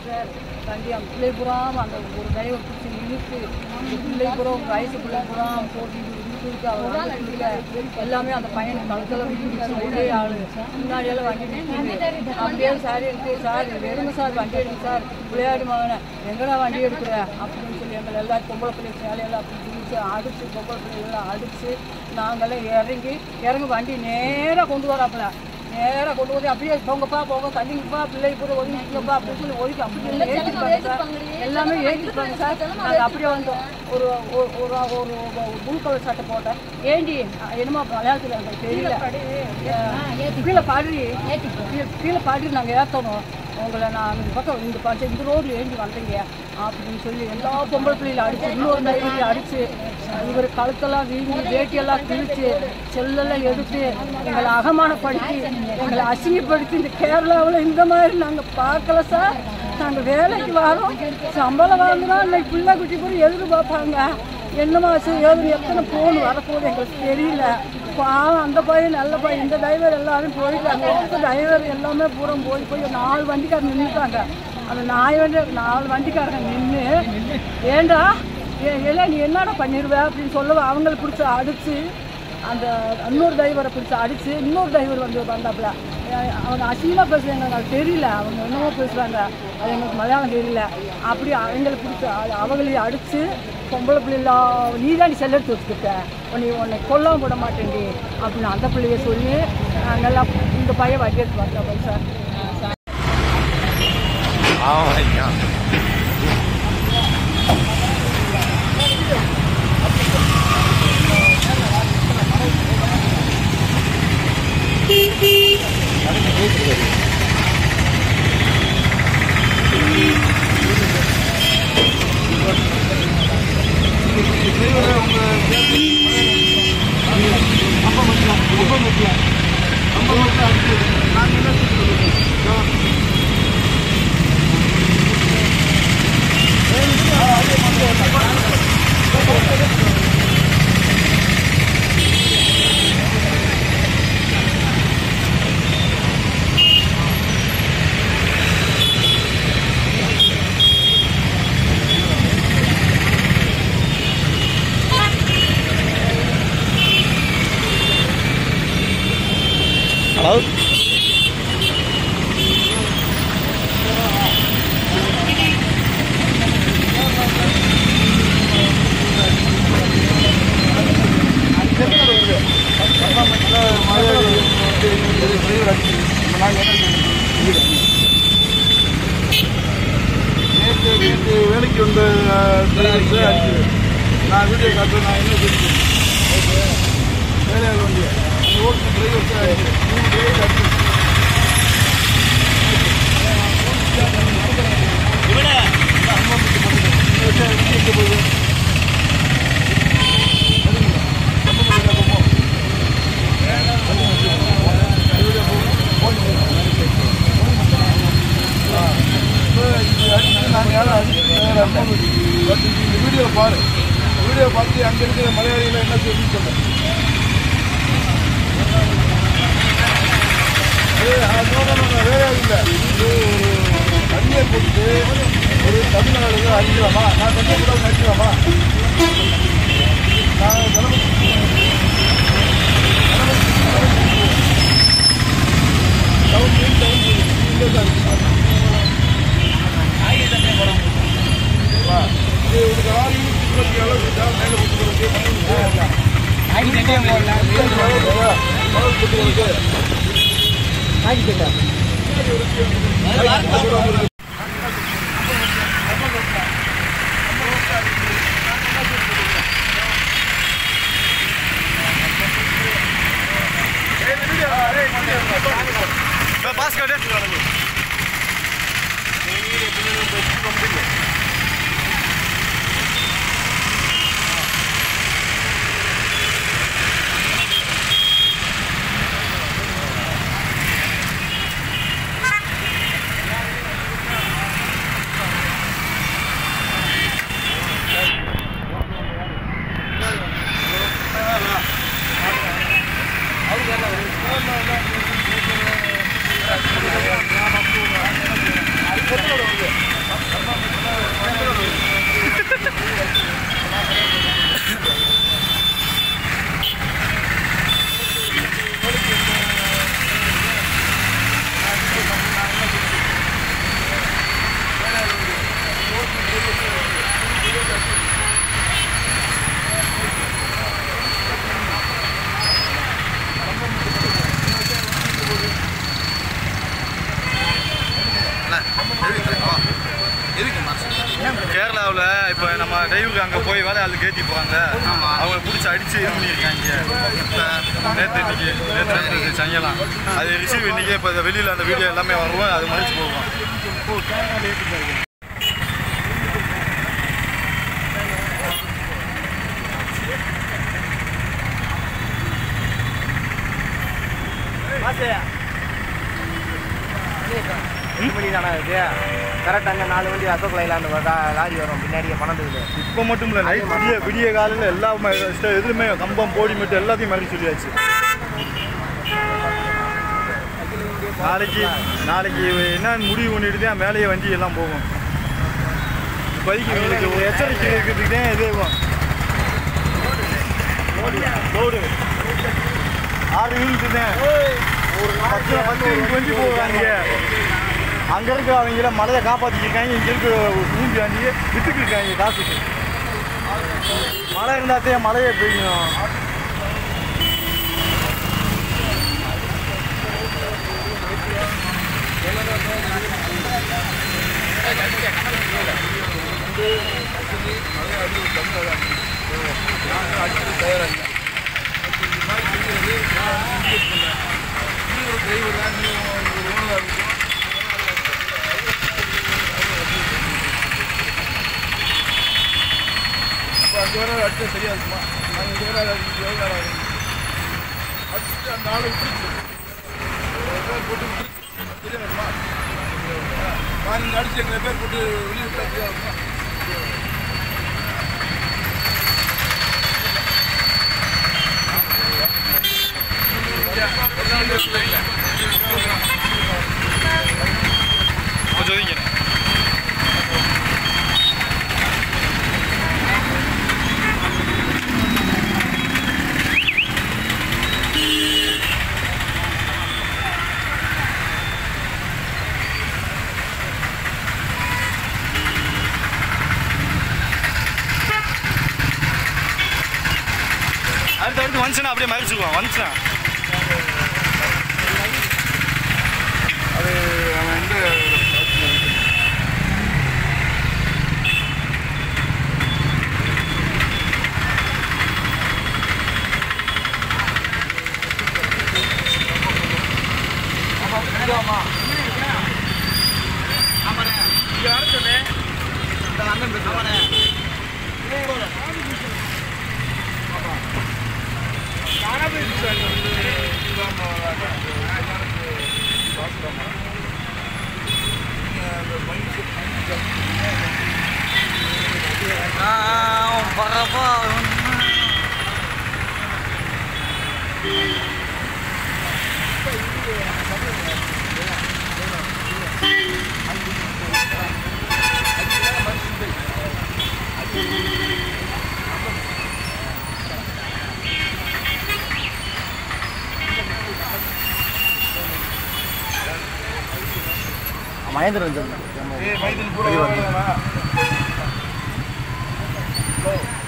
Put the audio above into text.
sir வண்டி அந்த பிள்ளை புறாம அந்த ஒரு டிரைவர் பிடிச்சி இழுத்து அந்த பிள்ளை புறா ஒரு வயசு பிள்ளை புறாம போட்டு இழுத்து அவர் வந்து பிள்ளை எல்லாமே அந்த பையன் கழுத்தில் விழுந்துச்சு ஒரே ஆளு முன்னாடியெல்லாம் வண்டி நிற்கிது அப்படியே சார் எடுத்து சார் எடுங்க சார் வண்டி எடுங்க சார் விளையாடு மகனை எங்கடா வண்டி எடுக்கிற அப்படின்னு சொல்லி எங்களை எல்லாரும் பொம்பளை பிள்ளை சேலையெல்லாம் அப்படி பிடிச்சி அடிச்சு பொம்பளை பிள்ளைகள்லாம் அடிச்சு நாங்களாம் இறங்கி இறங்கி வண்டி நேராக கொண்டு வராப்புல நேராக கொண்டு வந்து அப்படியே போங்கப்பா போங்க தள்ளிங்கப்பா பிள்ளை கூட ஒதுங்கிப்பா அப்படின்னு சொல்லி ஒதுக்கி அப்படி சொல்லி ஏற்றிருப்பாங்க சார் எல்லாமே ஏற்றிருப்பாங்க சார் நாங்கள் அப்படியே வந்தோம் ஒரு ஒரு ஒரு ஒரு புளு கலர் சட்டை போட்டேன் ஏண்டி என்னமோ மலையாளத்தில் எனக்கு தெரியல அஹ் கீழே பாடி கீழே- கீழே பாடி நாங்கள் ஏற்றணும் உங்களை நான் இந்த பக்கம் இந்த பக்கம் இந்த ரோடு ஏண்டி வந்தீங்க அப்படின்னு சொல்லி எல்லா பொம்பளை பிள்ளைகளை அடிச்சு இன்னொரு நைட்டு அடிச்சு இவர் கழுத்தெல்லாம் வீங்கி வேட்டியெல்லாம் கிழிச்சு செல்லெல்லாம் எடுத்து எங்களை அகமானப்படுத்தி எங்களை அசிங்கப்படுத்தி இந்த கேரளாவில் இந்த மாதிரி நாங்கள் பார்க்கல சார் நாங்கள் வேலைக்கு வரோம் சம்பளம் வாங்கினா இன்னைக்கு பிள்ளை குட்டி கூட எதிர்பார்ப்பாங்க என்னமா ஏது எத்தனை ஃபோன் வரப்போகுது எங்களுக்கு தெரியல பாவம் அந்த பையன் நல்ல பையன் இந்த டிரைவர் எல்லாரும் போயிட்டாங்க ஒருத்த டிரைவர் எல்லாமே பூரா போய் போய் நாலு வண்டிக்காரங்க நின்றுட்டாங்க அந்த நாலு வண்டி நாலு வண்டிக்காரங்க நின்று ஏண்டா ஏ இல்லை நீ என்னடா பண்ணிடுவ அப்படின்னு சொல்ல அவங்கள பிடிச்சி அடித்து அந்த இன்னொரு டிரைவரை பிடிச்சி அடித்து இன்னொரு டிரைவர் வந்து வந்தாப்புல அஹ் அவங்க அசிங்கமாக பேசுகிறாங்க எங்களுக்கு தெரியல அவங்க என்னமோ பேசுகிறாங்க அது எங்களுக்கு மலையாளம் தெரியல அப்படி அவங்களை பிடிச்சி அ- அவங்களையும் அடித்து பொம்பளை பிள்ளைல நீ தான் செல் எடுத்து வச்சுக்கிட்ட உன்னை உன்னை கொல்லாம விட மாட்டேன்டி அப்படின்னு அந்த பிள்ளைய சொல்லி நாங்கெல்லாம் இந்த பையன் வண்டி எடுத்து வந்தோம் சார் ஆமாய்யா ஹலோ நேற்று நேற்று வேலைக்கு வந்த டிரைவர்ஸ் அடிக்குது நான் வீடியோ காட்டுறேன் நான் என்ன சொல்லிட்டேன் வேலையாள் வண்டி அந்த ஓட்டு டிரைவர்ஸ் அடிக்குது மூணு டிரைவர்ஸ் அடிக்குது வீடியோ பாரு வீடியோ பார்த்து அங்க இருக்கிற மலையாளிகள் என்ன சொல்லி சொல்றேன் வேற இல்லை இது ஒரு தண்ணியை கொடுத்து ஒரு தமிழ்நாடு அடிக்கலாமா நான் தண்ணியை கூட அடிக்கலாமா நான் தலைமை டவுன் டவுன் இந்த இது உனக்கு ஆறு யூனிட் இருபத்தி அளவு தான் மேலே கொடுத்து பாஸ் கார்டு கேரளாவில் இப்போ நம்ம டிரைவருக்கு அங்கே போய் வேலை ஆளு கேட்டி போவாங்க அவங்களை பிடிச்சி அடிச்சு இது பண்ணியிருக்காங்க நேற்று இன்னைக்கு நேற்று சாயங்காலம் அது ரிசீவ் இன்னைக்கு இப்போ வெளியில் அந்த வீடியோ எல்லாமே வருவோம் அது மறைச்சு போவோம் வண்டி தானே இருக்கு கரெக்டாக அங்கே நாலு வண்டி அசோக் லைலாண்டு லாரி வரும் பின்னாடியே பணத்துக்கு இப்போ மட்டும் இல்லை நைட் விடிய விடிய காலையில் எல்லா ம- ஸ்ட- எதுலையுமே கம்பம் போடி மட்டும் எல்லாத்தையும் மறைச்சு சொல்லியாச்சு நாளைக்கு நாளைக்கு என்ன முடிவு பண்ணிட்டு தான் மேலேயே வண்டி எல்லாம் போகும் இப்போதைக்கு உங்களுக்கு ஒரு எச்சரிக்கை இருக்கிறதுக்கு தான் இது லோடு ஆறு வீலுக்கு தான் ஒரு பத்து பத்து வண்டி போவாங்க அங்கே இருக்க அவங்கள மழையை காப்பாற்றிக்கிருக்காங்க இங்கே இருக்க மூஞ்சி வண்டி விட்டுக்கு இருக்காங்க காசுக்கு மழை இருந்தாத்தே மழையே பெய்யும் அங்கே வர அடிச்சா சரியா இருக்குமா நாங்கள் இங்கே வர அடிச்சு எவ்வளோ நேரம் ஆகும் அடிச்சுட்டு அந்த ஆளை விட்டுருச்சு ஒரு பேர் போட்டு விட்டுருச்சு சரியா வருமா நான் இங்கே அடிச்சு எங்களை பேர் போட்டு வெளியே விட்டா சரியா வருமா கொஞ்சம் ஒதுங்கினேன் அடுத்து அடுத்து வந்துச்சுன்னா அப்படியே மறைச்சிக்குவான் வந்துச்சுன்னா அது அவன் எந்த மகேந்திரன் ஏய் மைதில் கூட வரலாம்